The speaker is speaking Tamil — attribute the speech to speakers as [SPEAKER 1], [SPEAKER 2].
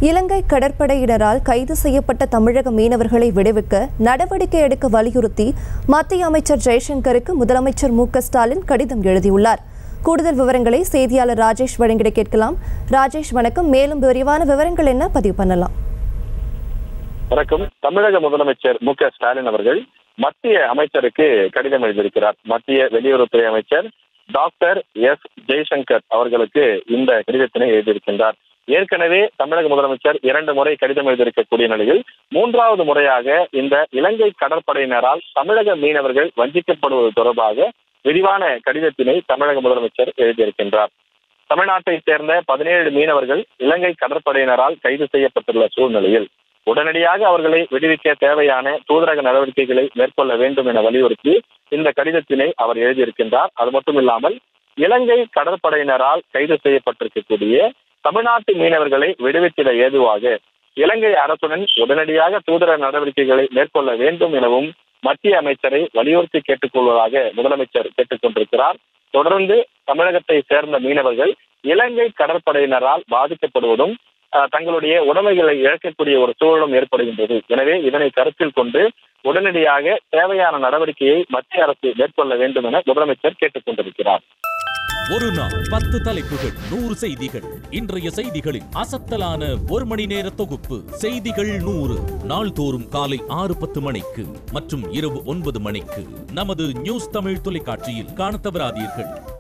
[SPEAKER 1] இலங்கை கடற்படையினரால் கைது செய்யப்பட்ட தமிழக மீனவர்களை விடுவிக்க நடவடிக்கை எடுக்க வலியுறுத்தி மத்திய அமைச்சர் ஜெய்சங்கருக்கு முதலமைச்சர் மு க ஸ்டாலின் கடிதம் எழுதியுள்ளார் கூடுதல் விவரங்களை செய்தியாளர் ராஜேஷ் வழங்கிட கேட்கலாம் ராஜேஷ் வணக்கம் மேலும் விரிவான விவரங்கள் என்ன பதிவு பண்ணலாம்
[SPEAKER 2] வணக்கம் தமிழக முதலமைச்சர் மு க ஸ்டாலின் அவர்கள் மத்திய அமைச்சருக்கு கடிதம் எழுதியிருக்கிறார் மத்திய வெளியுறவுத்துறை அமைச்சர் டாக்டர் எஸ் ஜெய்சங்கர் அவர்களுக்கு இந்த கடிதத்தினை எழுதியிருக்கின்றார் ஏற்கனவே தமிழக முதலமைச்சர் இரண்டு முறை கடிதம் எழுதியிருக்கக்கூடிய நிலையில் மூன்றாவது முறையாக இந்த இலங்கை கடற்படையினரால் தமிழக மீனவர்கள் வஞ்சிக்கப்படுவது தொடர்பாக விரிவான கடிதத்தினை தமிழக முதலமைச்சர் எழுதியிருக்கின்றார் தமிழ்நாட்டை சேர்ந்த பதினேழு மீனவர்கள் இலங்கை கடற்படையினரால் கைது செய்யப்பட்டுள்ள சூழ்நிலையில் உடனடியாக அவர்களை விடுவிக்க தேவையான தூதரக நடவடிக்கைகளை மேற்கொள்ள வேண்டும் என வலியுறுத்தி இந்த கடிதத்தினை அவர் எழுதியிருக்கின்றார் அது மட்டும் இல்லாமல் இலங்கை கடற்படையினரால் கைது செய்யப்பட்டிருக்கக்கூடிய தமிழ்நாட்டு மீனவர்களை விடுவித்திட ஏதுவாக இலங்கை அரசுடன் உடனடியாக தூதரக நடவடிக்கைகளை மேற்கொள்ள வேண்டும் எனவும் மத்திய அமைச்சரை வலியுறுத்தி கேட்டுக்கொள்வதாக முதலமைச்சர் கேட்டுக்கொண்டிருக்கிறார் தொடர்ந்து தமிழகத்தை சேர்ந்த மீனவர்கள் இலங்கை கடற்படையினரால் பாதிக்கப்படுவதும் அஹ், தங்களுடைய உடைமைகளை இழக்கக்கூடிய ஒரு சூழலும் ஏற்படுகின்றது எனவே இதனை கருத்தில் கொண்டு உடனடியாக தேவையான நடவடிக்கையை மத்திய அரசு மேற்கொள்ள வேண்டும் என முதலமைச்சர் கேட்டுக் கொண்டிருக்கிறார்
[SPEAKER 3] ஒரு நாள் பத்து தலைப்புகள் நூறு செய்திகள் இன்றைய செய்திகளின் அசத்தலான ஒரு மணி நேர தொகுப்பு செய்திகள் நூறு நாள்தோறும் காலை ஆறு பத்து மணிக்கு மற்றும் இரவு ஒன்பது மணிக்கு நமது நியூஸ் தமிழ் தொலைக்காட்சியில் காணத் தவறாதீர்கள்